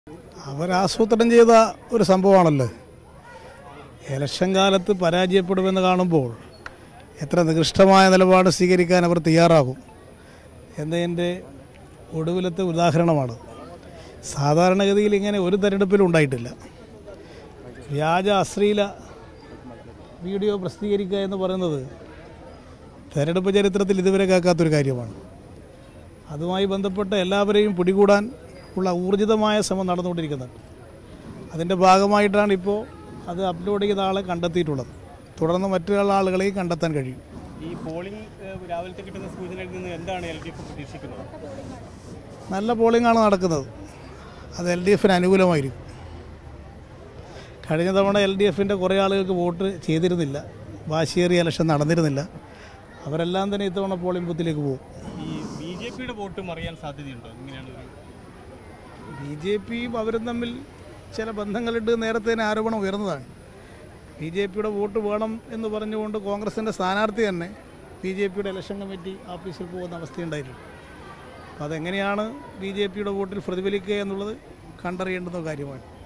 അവരാസൂത്രണം ചെയ്ത ഒരു സംഭവമാണല്ലോ ഇലക്ഷൻ കാലത്ത് പരാജയപ്പെടുമെന്ന് കാണുമ്പോൾ എത്ര നികൃഷ്ടമായ നിലപാട് സ്വീകരിക്കാൻ അവർ തയ്യാറാകും എന്നതിൻ്റെ ഒടുവിലത്തെ ഉദാഹരണമാണ് സാധാരണഗതിയിൽ ഇങ്ങനെ ഒരു തെരഞ്ഞെടുപ്പിലും ഉണ്ടായിട്ടില്ല വ്യാജ അശ്ലീല വീഡിയോ പ്രസിദ്ധീകരിക്കുക എന്ന് പറയുന്നത് തെരഞ്ഞെടുപ്പ് ചരിത്രത്തിൽ ഇതുവരെ കേൾക്കാത്തൊരു കാര്യമാണ് അതുമായി ബന്ധപ്പെട്ട് എല്ലാവരെയും പിടികൂടാൻ ഉള്ള ഊർജിതമായ ശ്രമം നടന്നുകൊണ്ടിരിക്കുന്നുണ്ട് അതിൻ്റെ ഭാഗമായിട്ടാണ് ഇപ്പോൾ അത് അപ്ലോഡ് ചെയ്ത ആളെ കണ്ടെത്തിയിട്ടുള്ളത് തുടർന്ന് മറ്റുള്ള ആളുകളെയും കണ്ടെത്താൻ കഴിയും ഈ പോളിംഗ് ഏഹ്, രാവിലത്തെ കിട്ടുന്ന സൂചനയിൽ നിന്ന് എന്താണ് എൽ ഡി എഫ് പ്രതീക്ഷിക്കുന്നത് നല്ല പോളിംഗ് ആണ് നടക്കുന്നത് അത് എൽ ഡി എഫിന് അനുകൂലമായിരിക്കും കഴിഞ്ഞ തവണ എൽ ഡി എഫിൻ്റെ കുറേ ആളുകൾക്ക് വോട്ട് ചെയ്തിരുന്നില്ല വാശിയേറിയ ഇലക്ഷൻ നടന്നിരുന്നില്ല അവരെല്ലാം തന്നെ ഇത്തവണ പോളിംഗ് ബൂത്തിലേക്ക് പോകും ഈ ബി ജെ പിയുടെ വോട്ട് മറിയാൻ സാധ്യതയുണ്ടോ ഇങ്ങനെയാണ് ഒരു ബി ജെ പിയും അവരും തമ്മിൽ ചില ബന്ധങ്ങളുണ്ട് നേരത്തെ തന്നെ ആരോപണം ഉയർന്നതാണ് ബി ജെ പിയുടെ വോട്ട് വേണം എന്ന് പറഞ്ഞുകൊണ്ട് കോൺഗ്രസിൻ്റെ സ്ഥാനാർത്ഥി തന്നെ ബി ജെ പിയുടെ ഇലക്ഷൻ കമ്മിറ്റി ഓഫീസിൽ പോകുന്ന അവസ്ഥയുണ്ടായിരുന്നു അപ്പോൾ അതെങ്ങനെയാണ് ബി ജെ പിയുടെ വോട്ടിൽ പ്രതിഫലിക്കുക എന്നുള്ളത് കണ്ടറിയേണ്ടുന്ന കാര്യമാണ്